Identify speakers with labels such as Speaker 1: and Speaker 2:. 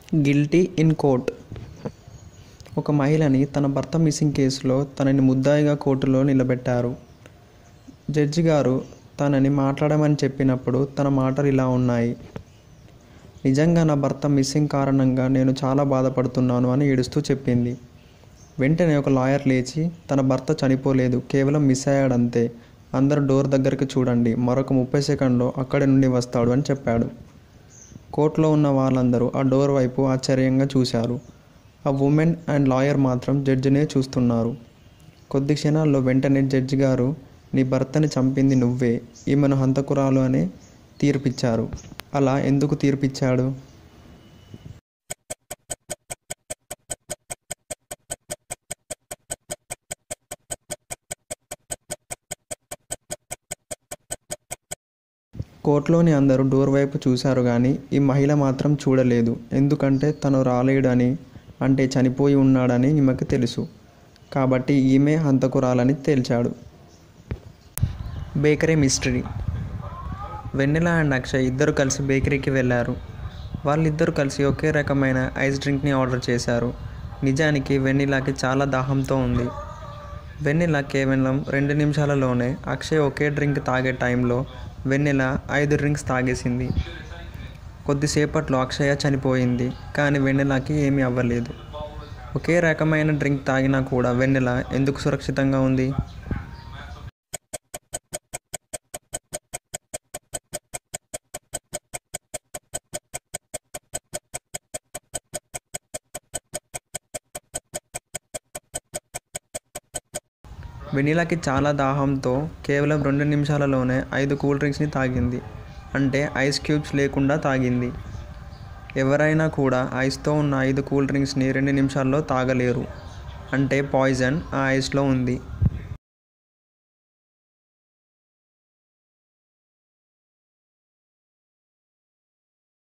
Speaker 1: guilty in court ఒక మహిళని తన భర్త మిస్సింగ్ కేసులో తనని ముద్దాయిగా కోర్టులో నిలబెట్టారు జడ్జి గారు తనని మాట్లాడమని చెప్పినప్పుడు తన మాటలు ఇలా ఉన్నాయి నిజంగా నా భర్త మిస్సింగ్ కారణంగా నేను చాలా బాధపడుతున్నాను అని ఏడుస్తూ చెప్పింది వెంటనే ఒక లాయర్ లేచి తన భర్త చనిపోలేదు కేవలం మిస్ అయ్యాడంతే అందరూ డోర్ దగ్గరికి చూడండి మరొక ముప్పై సెకండ్లో అక్కడి నుండి వస్తాడు అని చెప్పాడు కోర్టులో ఉన్న వాళ్ళందరూ ఆ డోర్ వైపు ఆశ్చర్యంగా చూశారు ఆ ఉమెన్ అండ్ లాయర్ మాత్రం జడ్జినే చూస్తున్నారు కొద్ది క్షణాల్లో వెంటనే జడ్జి గారు నీ భర్తని చంపింది నువ్వే ఈమెను హంతకురాలు అని తీర్పిచ్చారు అలా ఎందుకు తీర్పిచ్చాడు కోర్టులోని అందరూ డోర్ వైపు చూశారు కానీ ఈ మహిళ మాత్రం చూడలేదు ఎందుకంటే తను రాలేడని అంటే చనిపోయి ఉన్నాడని ఈమెకు తెలుసు కాబట్టి ఈమె హంతకురాలని తేల్చాడు bakery mystery Vennela and Akshay ఇద్దరు కలిసి బేకరీకి వెళ్ళారు వాళ్ళిద్దరూ కలిసి ఒకే రకమైన ఐస్ డ్రింక్ని ఆర్డర్ చేశారు నిజానికి వెన్నెలాకి చాలా దాహంతో ఉంది వెన్నెల కేవలం రెండు నిమిషాలలోనే అక్షయ్ ఒకే డ్రింక్ తాగే టైంలో వెన్నెల ఐదు డ్రింక్స్ తాగేసింది కొద్దిసేపట్లో అక్షయ చనిపోయింది కానీ వెన్నెలకి ఏమీ అవ్వలేదు ఒకే రకమైన డ్రింక్ తాగినా కూడా వెన్నెల ఎందుకు సురక్షితంగా ఉంది వెనిలాకి చాలా దాహంతో కేవలం రెండు నిమిషాలలోనే ఐదు కూల్ డ్రింక్స్ని తాగింది అంటే ఐస్ క్యూబ్స్ లేకుండా తాగింది ఎవరైనా కూడా ఐస్తో ఉన్న ఐదు కూల్ డ్రింక్స్ని రెండు నిమిషాల్లో తాగలేరు అంటే పాయిజన్ ఆ ఐస్లో ఉంది